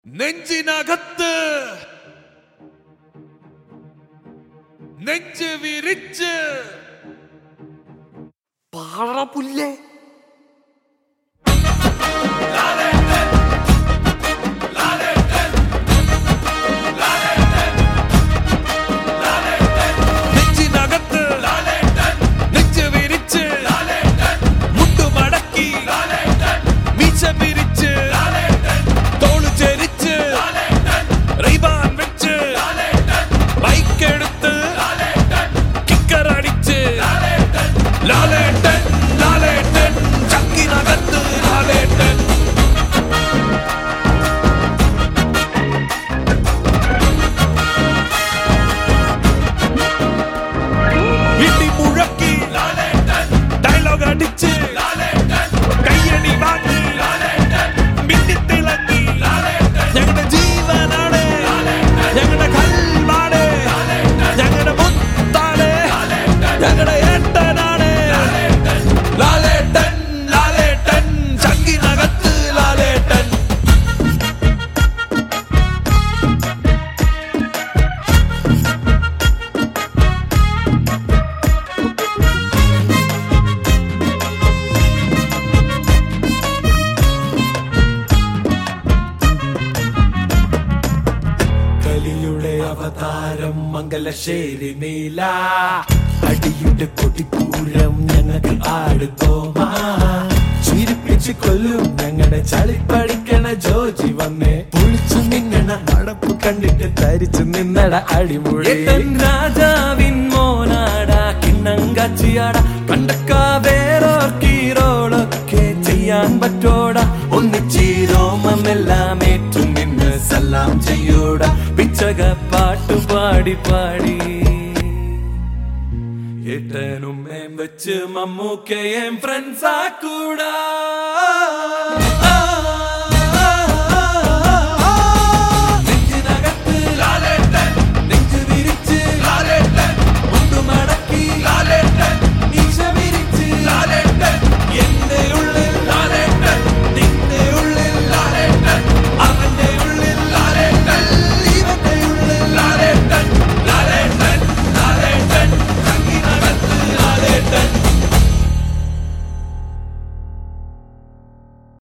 നെഞ്ചിനകത്ത് നെഞ്ച് വിരിച്ച് പാറ പുല്ലേ നെഞ്ചിനകത്ത് നെഞ്ച് വിരിച്ച് മുട്ടുമടക്കി മീശ പിരിച്ച് തോള് ചെരിച്ച് റൈബാൻ വെച്ച് ബൈക്കെടുത്ത് കിക്കറടിച്ച് ലാലേട്ടൻ ലാലേട്ടൻ ചക്കിനകത്ത് ലാലേട്ടൻ ഇടി മുഴക്കി ഡയലോഗ് അടിച്ച് കയ്യടി വാങ്ങി മിന്നിത്തിളങ്ങി ഞങ്ങളുടെ ജീവനാണ് ഞങ്ങളുടെ കൽവാണ് ഞങ്ങളുടെ മുത്താണ് ഞങ്ങളുടെ ഏട്ടനാണ് ലാലേട്ടൻ ലാലേട്ടൻ ചങ്കിനകത്ത് ലാലേട്ടൻ കലിയുടെ അവതാരം മംഗലശ്ശേരി നീല അടിയുടെ കൊടിപ്പൂരം ഞങ്ങൾക്ക് ആടുതോമാ ചിരിപ്പിച്ച് കൊല്ലും ഞങ്ങളുടെ ചളി പഠിക്കണ ജോജി വന്നേ പൊളിച്ചു നിങ്ങണ നടപ്പ് കണ്ടിട്ട് തരിച്ചു നിന്നട അടിമുടി രാജാവിൻ മോനാടാ കിണ്ണങ്കച്ചിയാടാ കണ്ടക്ക വേറോർക്കീറോളൊക്കെ ചെയ്യാൻ പറ്റോടാ ഒന്നിച്ചീരോമെല്ലാം ഏറ്റു നിന്ന് സലാം ചെയ്യൂടാ പിച്ചക പാട്ടു പാടി പാടി ഏട്ടനും മേം വെച്ച് മമ്മൂക്കയും ഫ്രണ്ട്സ് ആക്കൂടാ